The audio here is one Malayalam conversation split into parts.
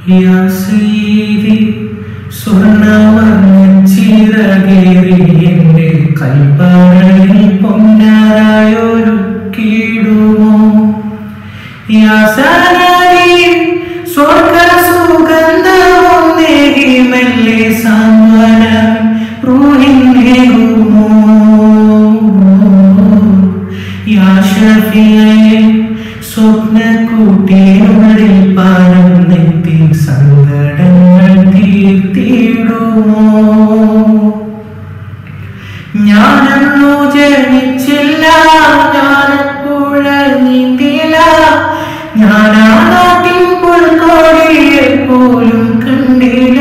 യാ സീതി സ്വർണ്ണവർണ്ണച്ചിറകേറി എൻ്റെ കൽപ്പറയിൽ പൊന്നാരായൊരു കീടുമോ യാ സനദി സ്വർഗ സുഗന്ധവും നേകി മെല്ലെ സാന്ത്വനം റൂഹിന്നേകുമോ യാ ഷഫിയെ സ്വപ്നക്കൂട്ടിനുള്ളിൽ പരന്നെത്തി സങ്കടങ്ങൾ തീർത്തിടുമോ ഞാനന്നു ജനിച്ചില്ല ഞാനപ്പുഴ നീന്തില്ല ഞാനാ നാട്ടിൻ പുൽക്കോടിയെ പോലും കണ്ടില്ല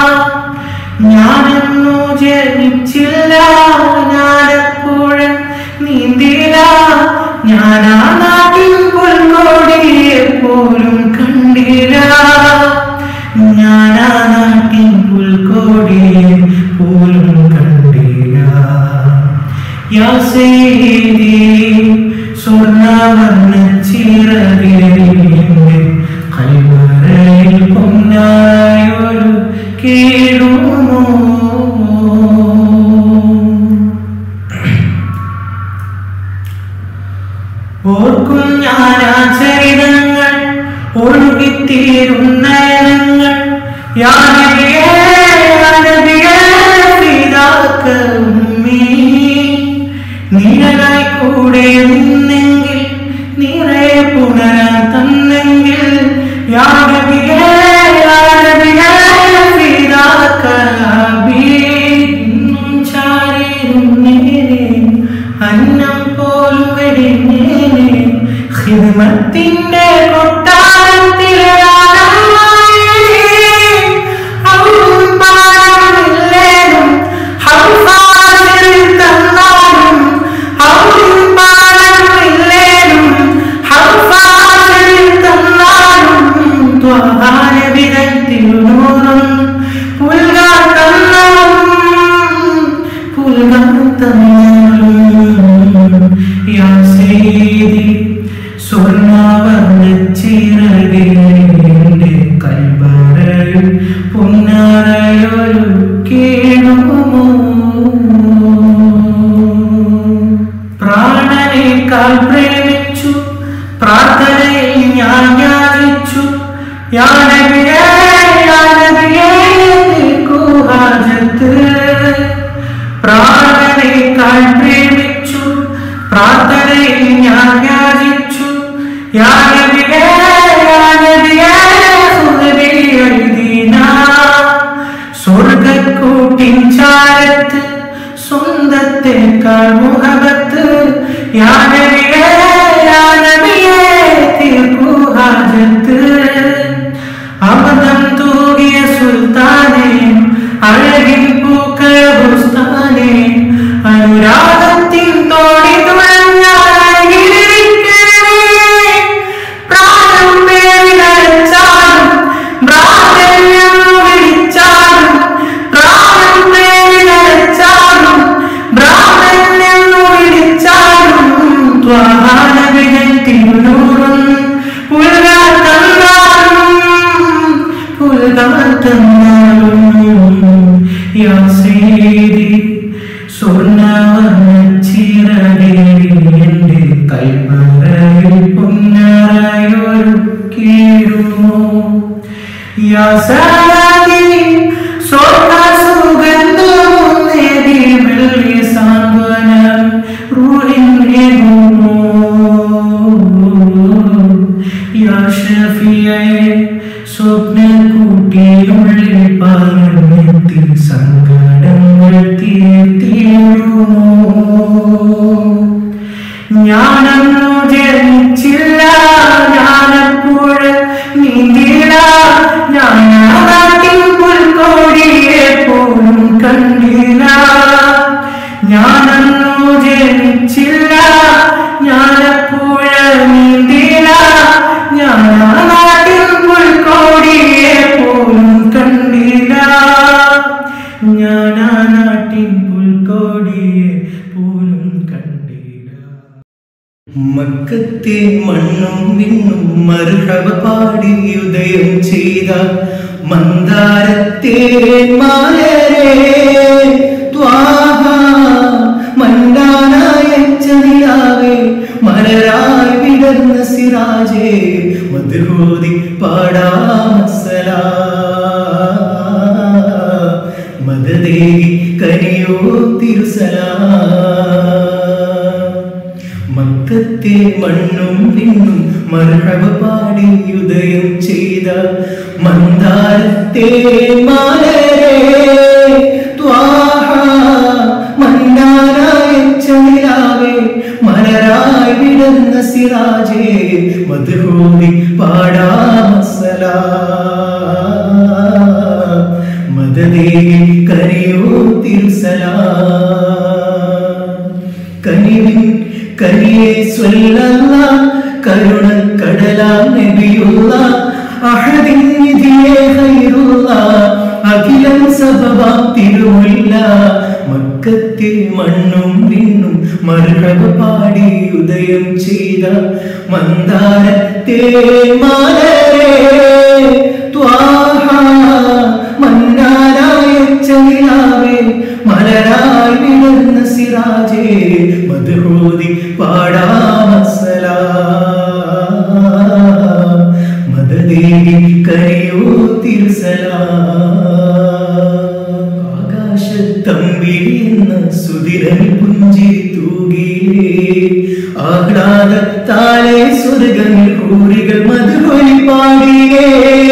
ഞാനന്നു ജനിച്ചില്ല ഞാനപ്പുഴ നീന്തില്ല ഞാനാ നാട്ടിൻ പുൽക്കോടിയെ പോലും കണ്ടില്ല ഞാനാ നാട്ടിൻ പുൽക്കോടിയെ പോലും കണ്ടില്ല യാ സേതി സ്വർണ്ണവർണ്ണ ചിറകിലെ കൈവരയിൽ പൊന്നായൊരു കീഴുമോ ഓർക്കും ഞാൻ ആ ചരിതങ്ങൾ ഒഴുകിത്തീരുന്ന ഇനങ്ങൾ യാനബിയേ, യാനബിയേ, ഫിദാക്ക ഉമ്മീ. നിഴലായി കൂടെ നിന്നെങ്കിൽ നിറയെ പുണരാൻ തന്നെങ്കിൽ യാനബിയേ, യാനബിയേ, ഫിദാക്ക അബീ. ഇന്നും ചാരിരുന്നേനെ, അന്നം പോലും വെടിഞ്ഞേനെ ഹിമത്തിന്റെ കൊട്ടാരത്തിലെ യാ സീതി സ്വർണ്ണവർണ്ണച്ചിറകിന്റെ കൽബറയിൽ പൊന്നാരയൊരു കീഴുമോ പ്രാണനേക്കാൾ പ്രേമിച്ചു പ്രാർത്ഥനയിൽ ഞാൻ യാചിച്ചു യാനബിയേ യാനബിയേ ഹാജത്ത് പ്രാണനേക്കാൾ പ്രേമിച്ചു പ്രാർത്ഥനയിൽ ഞാൻ യാചിച്ചു യാനബിയേ യാനബിയേ ഹുദബി അൽദീന സ്വർഗക്കൂട്ടിൻ ചാരത്ത് സ്വന്തത്തെക്കാൾ മുഹബത്ത് യാനബിയേ യാനബിയേ തീർക്കൂ ഹാജത്ത് അമൃതം തൂകിയ സുൽത്താനെ അഴകിൻ പൂക്കൾ ബുസ്താനെ അനുരാഗത്തിൻ തോടി തുഴഞ്ഞായിരിക്കണേ പ്രാണം പേരിടച്ചാലും ഭ്രാതന്യം വിളിച്ചാലും പ്രാണം പേരിടച്ചാലും ഭ്രാതന്യം വിളിച്ചാലും ത്വഹാനവികൾ തിരുനൂറും പുൽകാൽ തന്നാലും പുൽകാൽ തന്നാലും യാ സീതി സ്വർണ്ണവർണ്ണ ചിറകേറി എൻ്റെ കൈപ്പറയിൽ പൊന്നറയൊരു കീഴുമോ യാ സാദി സ്വർണ്ണ സുഗന്ധവും നേടി വെള്ളി സാന്ത്വനം റൂഹിന്നേകുമോ യാ ഷഫിയെ സ്വപ്നക്കൂട്ടിനുള്ളിൽ പറഞ്ഞെത്തി സങ്കടങ്ങൾ തീർത്തിടുമോ ഞാനന്നു ജനിച്ചില്ല ഞാനപ്പോൾ നീന്തില്ല ഞാൻ ആ നാട്ടിൻ പുൽക്കോടിയെ പോലും കണ്ടില്ല ഞാനന്നു ജനിച്ചില്ല ഞാനപ്പോൾ നീന്തില്ല ഞാൻ ആ നാട്ടിൻ പുൽക്കോടിയെ പോലും കണ്ടില്ല മക്കത്തെ മണ്ണും വിണ്ണും മർഹബ പാടി ഉദയം ചെയ്ത മന്ദാരത്തെ മാലരേ ത്വാഹ മണ്ടാനായ ചതിയാവേ മലരായി വിടർന്ന സിറാജേ മധുഹോതി പാടാമസലാ മദദേവി കനിയോ തിരുസലാ മക്കത്തെ മണ്ണും വിണ്ണും മർഹബ പാടി ഉദയം ചെയ്ത മന്ദാരത്തെ മാലരേ ത്വാഹ മന്നാരായ ചതിരാവേ മലരായി വിടർന്ന സിറാജേ മധുഹോതി പാടാമസലാ മദദേവി കനിയോ തിരുസലാ കനിവിൻ കനിയെ സ്വല്ലല്ല കരുണ കടലാം നബിയുള്ള അഹദിൻ നിധിയെ ഖൈറുള്ള അഖിലം സബബാം തിരുമുല്ല മക്കത്തെ മണ്ണും വിണ്ണും മർഹബ പാടി ഉദയം ചെയ്ത മന്ദാരത്തെ മാലരേ ത്വാഹ മന്നാരായ ചലിലാവേ മലരായി വിടർന്ന സിറാജേ മധുഹോതി പാടാമസലാ മദദേവി കരയോ തിരുസലാ ആകാശത്തമ്പിളിയെന്ന സുതിരൻ പുഞ്ചിരി തൂകിയിലേ ആഹ്ലാദത്താലെ സ്വർഗങ്ങൾ കൂറികൾ മധുഹൊലി പാടിയേ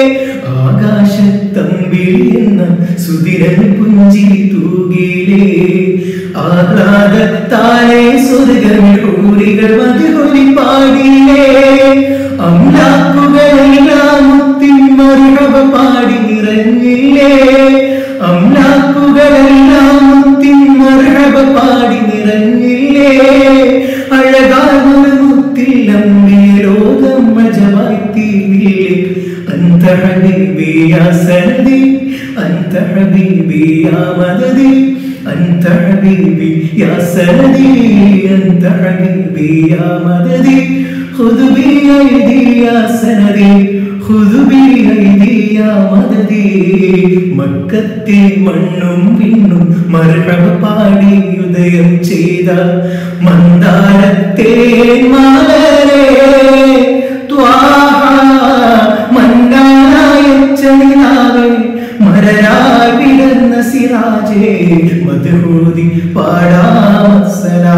ആകാശത്തമ്പിളിയെന്ന സുതിരൻ പുഞ്ചിരി തൂകിയിലേ ആഹ്ലാദത്താലെ സ്വർഗങ്ങൾ കൂറികൾ മധുഹൊലി പാടിയേ അമ്ലാക്കുകളെല്ലാം മുത്തിൻ മറുകവ പാടി നിറഞ്ഞില്ലേ അമ്ലാക്കുകളെല്ലാം മുത്തിൻ മറുകവ പാടി നിറഞ്ഞില്ലേ അഴകാർന്നൊരു മുത്തിൽ അമ്മിയ ലോകം മജമായി തീർന്നില്ലേ അന്ത ഹബീബി യാ സനദി അന്ത ഹബീബി യാ മദദി أنت حبيبي يا سندي أنت حبيبي يا مددي خذ بيدي يا سندي خذ بيدي يا مددي മക്കത്തെ മണ്ണും വിണ്ണും മർഹബ പാടി ഉദയം ചെയ്ത മന്ദാരത്തെ മാലരേ ത്വാഹ മന്നാനായ ചലിനാവേ മരരായി വിടർന്ന സിറാജേ മധുഹൂതി പാടാമസലാ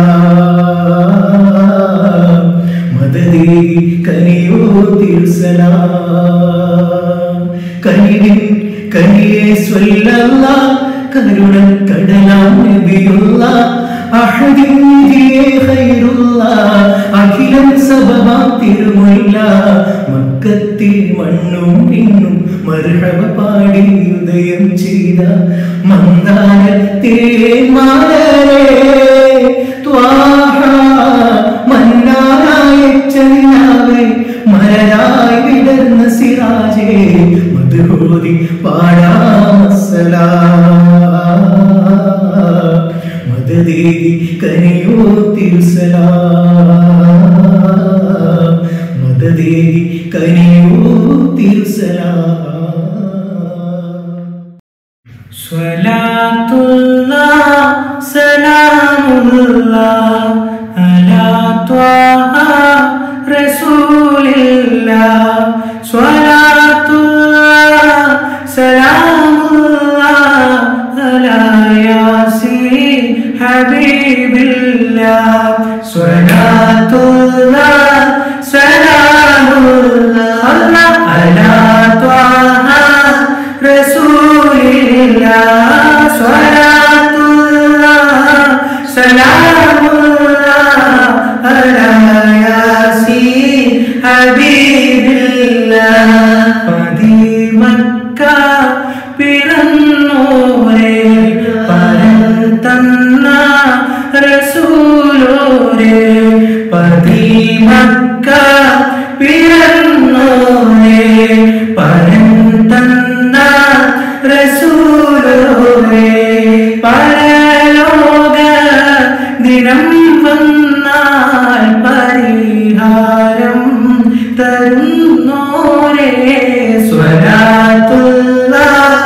മദദേവി കനിയോ തിരുസലാ കനിവിൻ കനിയെ സ്വല്ലല്ല കരുണ കടലാം നബിയുള്ള അഹദിൻ നിധിയെ ഖൈറുള്ള അഖിലം സബബാം തിരുമുല്ല മക്കത്തിൽ മണ്ണും പിന്നും മർഹബ പാടി ഉദയം ചെയ്ത മന്ദാരത്തെ മാലരേ ത്വാഹ മന്നാരായ ചലിനാവേ മലരായി വിടർന്ന സിറാജേ മധുഹോതി പാടാമസലാ മദദേവി കനിയോ തിരുസലാ മദദേവി കനിയോ തിരുസലാ صلاة الله سلام الله على طه رسول الله صلاة الله سلام الله على ياسين حبيب الله صلاة الله سلام الله على طه رسول الله صلاة الله سلام الله على ياسين حبيب الله പതിമക്ക പിറന്നോരെ പരം തന്ന റസൂലോരെ പതിമക്ക പിറന്നോരെ പരം തന്ന റസൂലോരെ പരലോക ദിനം വന്നാൽ പരി പരിഹാരം തരുന്നോരേ സ്വലാത്തുള്ള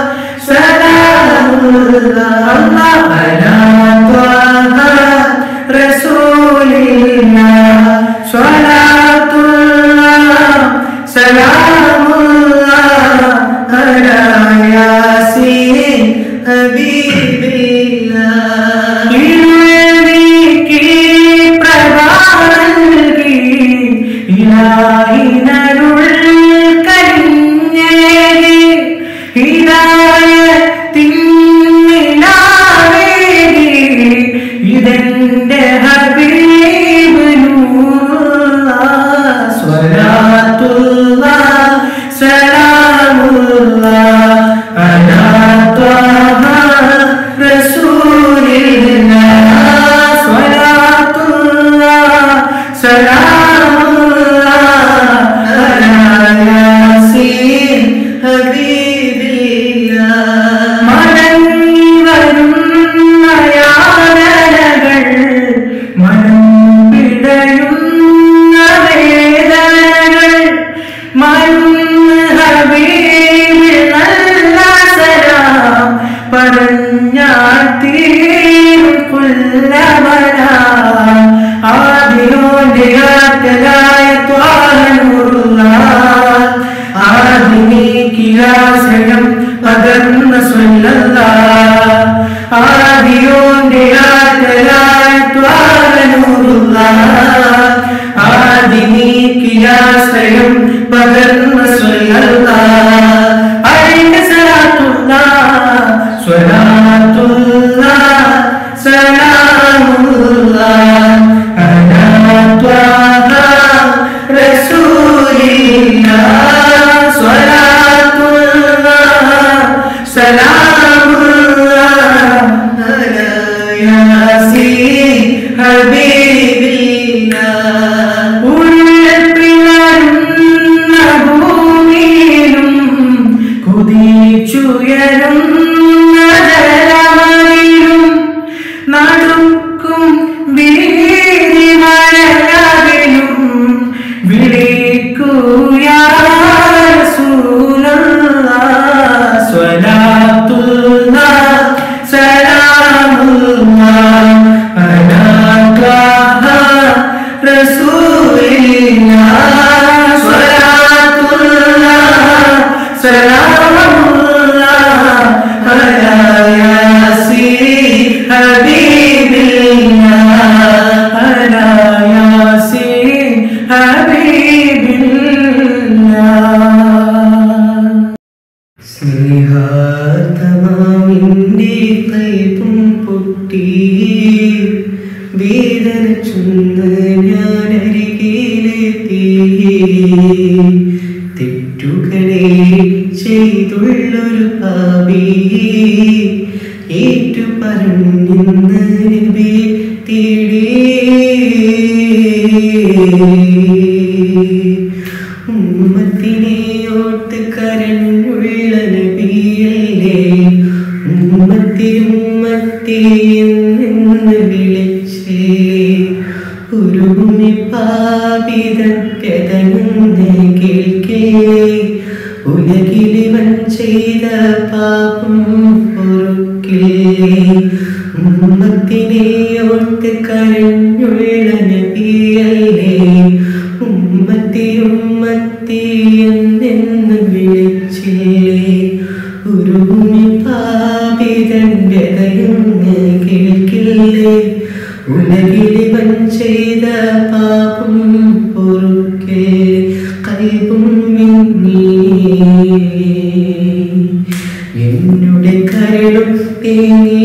സലാമുള്ള അലാ ത്വാഹ റസൂലില്ല സ്വലാത്തുള്ള സലാമുള്ള അലാ യാസീൻ ഹബീബില്ല ഇൽമീകി പ്രഭാനൽകി ഇലാഹിനരുൾ കനിഞ്ഞേകി ഹിദായത്തിന്നിലാവേകി ഇതെന്റെ ഹബീബ് നൂറുള്ള സ്വലാത്തുള്ള സലാമുള്ള അലാ ത്വാഹ റസൂലില്ല സ്വലാത്തുള്ള സലാമുള്ള അലാ യാസീൻ ഹബീബില്ല മടങ്ങി വരുന്ന യാതനകൾ മനം പിടയുന്ന വേദനകൾ മരുന്ന് ഹബീബിൽ നല്ല സലാം പറഞ്ഞാൽ തീരും കൊല്ലവന ആദിയോന്റെ ആറ്റലായ ത്വാഹനൂറുള്ള ആദിനീക്കിലാശ്രയം പകർന്ന സ്വല്ലല്ല ആദിയോന്റെ ആറ്റലായ ത്വാഹനൂറുള്ള ആദിനീക്കിലാശ്രയം പകർന്ന സ്വല്ലല്ല അഴിന്റെ സലാത്തുള്ള സ്വലാത്തുള്ള സലാമുള്ള അലാ ത്വാഹ റസൂലില്ല സ്വലാത്തുള്ള സലാമുള്ള അലാ യാസീൻ ഹബീബില്ല ഉള്ളപ്പിളരുന്ന ഭൂമിയിലും കുതിച്ചുയരുന്ന ജലമറിലും നടുക്കും വീതിമഴകളിലും വിളിക്കൂയാ റസൂലല്ലാ സ്വലാത്തുള്ള സലാമുള്ള അലാ ത്വാഹ റസൂലില്ല സ്വലാത്തുള്ള സലാമുള്ള അലാ യാസീൻ ഹബീബില്ല അലാ യാസീൻ ഹബീബില്ല സ്നേഹാതമാവിൻ്റെ കൈപ്പും പൊട്ടി വേദന ചൊന്ന് ഞാൻ അരികിലെത്തി തെറ്റുകളെ ചെയ്തുള്ളൊരു പാപി ഏറ്റു പറഞ്ഞിന്ന് നബി തേടി ഉമ്മത്തിനെ ഓർത്ത് കരഞ്ഞുള്ള നബിയല്ലേ ഉമ്മത്തി ഉമ്മത്തി എന്ന് വിളിച്ചില്ലേ ഉരുമി പാപിതൻ കഥനൊന്ന് കേൾക്കില്ലേ ഉലകിലിവൻ ചെയ്ത പാപം പൊറുക്കില്ലേ ഉമ്മത്തിനെ ഓർത്ത് കരഞ്ഞുള്ള നബിയല്ലേ ഉമ്മത്തി ഉമ്മത്തി എന്നെന്ന് വിളിച്ചില്ലേ ഉരുമി പാപിതൻ വ്യതയൊന്ന് കേൾക്കില്ലേ ഉലകിലിവൻ ചെയ്ത പാപം പൊറുക്കേ കൈപും മിന്നി എന്നുടെ കരളും തേങ്ങി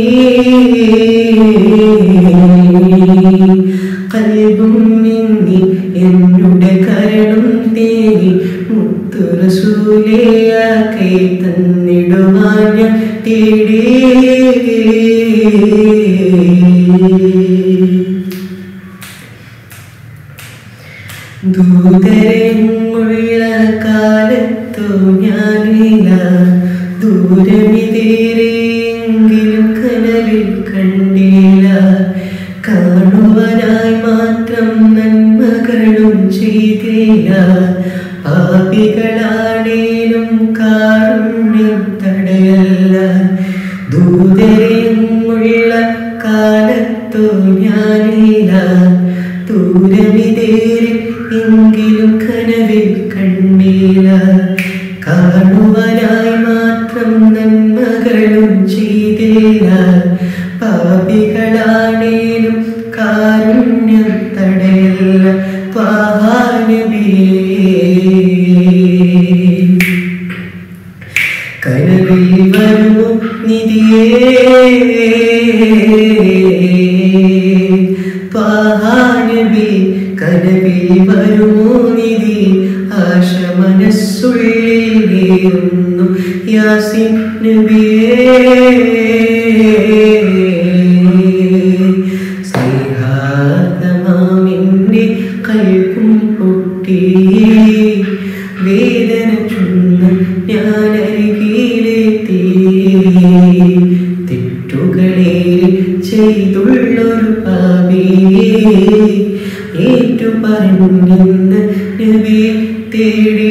കൽബും മിന്നി എന്നുടെ കരളും തേങ്ങി മുത്തുറസൂലയ കൈ തന്നിടുവാൻ ഞാൻ തേടി ദൂതരങ്ങുള്ള കാലത്തു ഞാനില്ല ദൂരമിതേറെയെങ്കിലും കനലിൽ കണ്ടില്ല കാണുവാനായി മാത്രം നന്മകളും കാരുണ്യം തടയല്ല ദൂതരെങ്ങുള്ള കാലത്തോ ഞാനില്ല ദൂരമിതേറെ എങ്കിലും കനവിൽ കണ്ണീല കാണുവാനായി മാത്രം നന്മകളും ചെയ്തില്ല പാപികളാണേലും കാരുണ്യം തടയല്ല ത്വാഹാനബിയേ കനവിൽ വരുമോ നിധിയേ പാഹാനബി കനവിൽ വരുമോ നിധി ആശ മനസ്സുള്ളിൽ നേരുന്നു യാസിൻ നബിയേ സ്നേഹാർദ്ദമാമിന്റെ കൽപ്പും പൊട്ടി വേദന ചുന്ന് ഞാൻ അരികിലെത്തി തെറ്റുകളെ ചെയ്തുള്ളൊരു പാപിയെ ഏറ്റു പറഞ്ഞെന്ന് നബി തേടി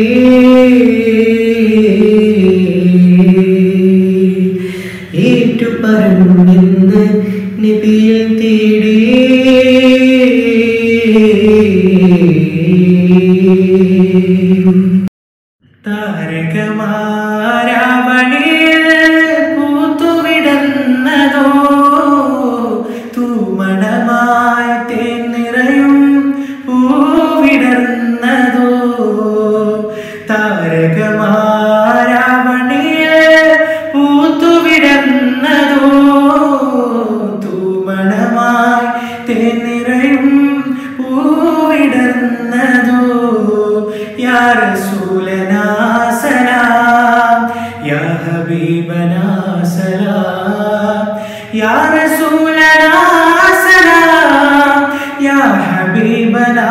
ഏറ്റു പറഞ്ഞെന്ന് നബിയെ തേടി താരകമാരാവണിയിൽ പൂത്തുവിടുന്നതോ തൂമണമായി തേനിറയും പൂവിടുന്നതോ താരകമാരാവണിയിൽ പൂത്തുവിടുന്നതോ തൂമണമായി തേനിറയും പൂവിടുന്നതോ يا رسولنا سلام يا حبيبنا سلام يا رسولنا سلام يا حبيبنا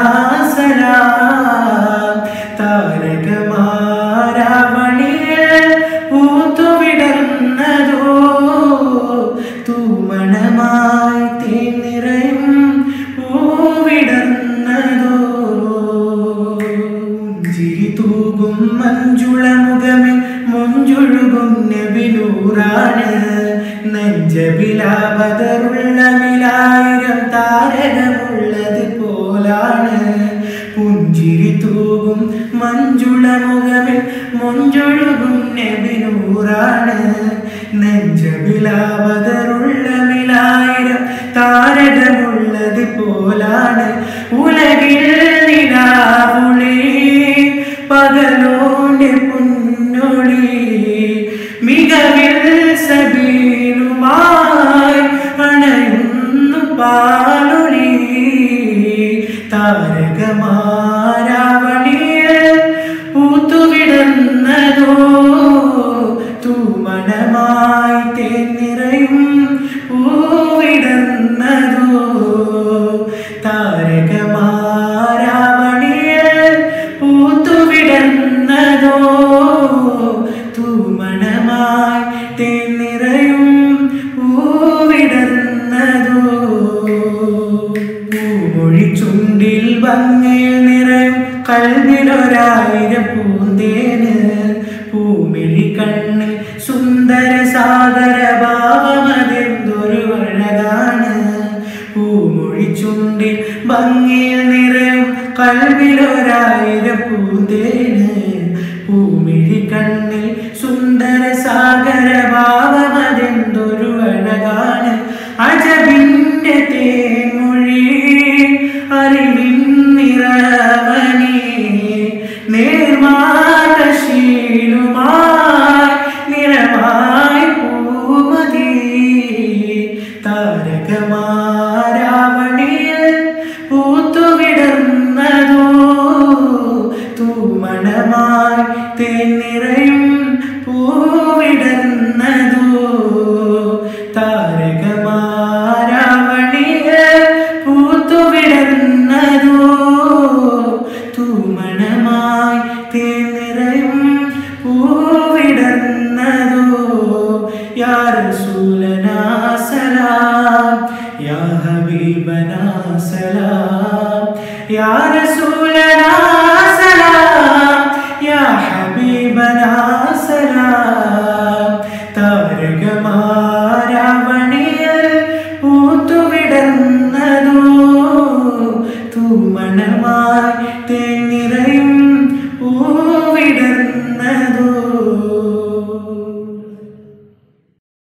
سلام താരക മാരാവണിയിൽ പൂത്തുവിടർന്നതോ തൂമണമായി തേനിറയും പൂവിടർന്നതോ ചിരി തൂകും മഞ്ജുള മുഖമേ മുഞ്ചൊഴുകും നബിനൂറാണ് നെഞ്ചബിലാപതറുള്ള മിലായിരം താരകമുള്ളത് പോലാണ് പുഞ്ചിരി തൂകും മഞ്ജുള മുഖമേ മുഞ്ചൊഴുകും നബിനൂറാണ് നെഞ്ചബിലാപതറുള്ള മിലായിരം താരകമുള്ളത് പോലാണ് ഉലകിൽ നിലാവുളി പകലോന്റെ പുന്നൊളി മികവിൽ സബീലുമായി അണയുന്നു പാലൊളി താരകമാരാവണിയിൽ പൂത്തുവിടുന്നതോ തൂമണമായി തേനിറയും പൂവിടുന്നതോ താരകമാരാവണിയിൽ പൂത്തുവിടുന്നതോ തൂമണമായി തേനിറയും പൂവിടുന്നതോ പൂമൊഴി ചുണ്ടിൽ ഭംഗിയിൽ നിറയും കൽവിലൊരായിരം പൂന്തേന് പൂമിഴി കണ്ണിൽ സുന്ദര സാഗര ഭാവമതെന്തൊരു അഴകാണ് പൂമൊഴി ചുണ്ടിൽ ഭംഗിയിൽ നിറയും കൽവിലൊരായിരം പൂന്തേന് പൂമിഴി കണ്ണിൽ സുന്ദര സാഗര ഭാവമതെന്തൊരു അഴകാണ് അജബിന്റെ തേൻമൊഴി അറിവിൻ നിറവനി നേർമാകശീലുമായി നിറമായി പൂമതി താരകമാരാവണിയിൽ പൂത്തുവിടുന്നതോ തൂമണമായി തേനിറയും പൂവിടുന്നതോ താരകമാരാവണിയിൽ പൂത്തുവിടുന്നതോ തൂമണമായി തേനിറയും പൂവിടുന്നതോ യാ റസൂലനാ സലാം യാ ഹബീബനാ സലാം യാ റസൂലനാ സലാം യാ ഹബീബനാ സലാം തൂമണമായി തേൻ നിറയും